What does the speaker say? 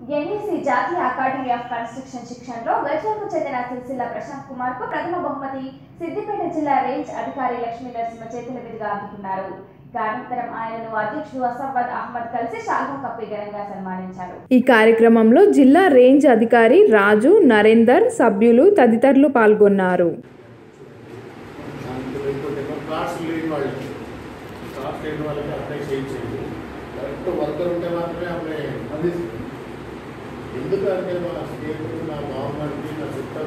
NEC జాతీయ academy of construction శిక్షణలో గజ్వల్కు చెందిన సిరిసిల్ల ప్రశాంత్ కుమార్ కు ప్రథమ బహుమతి సిద్దిపేట జిల్లా రేంజ్ అధికారి లక్ష్మీ నరసింహ చేతుల మీదుగా అందుకున్నారు ఇక అనంతరం ఆయనను అధ్యక్షుడు అసఫద్ అహ్మద్ కలిసి శాల్వా కప్పి ఘనంగా సన్మానించారు ఈ కార్యక్రమంలో జిల్లా రేంజ్ అధికారి రాజు నరేందర్ సభ్యులు తదితరులు పాల్గొన్నారు దాంట్లో ఇంకోటి ఏమో కార్డ్స్ లేని వాళ్ళకి కార్డ్స్ లేని వాళ్ళకి అప్లై చేయించేది కరెక్ట్ వర్కర్ ఉంటే మాత్రమే అప్లై అందిస్తుంది ఎందుకంటే మా స్నేహితుడు నా బావగారికి నా చుట్టాలు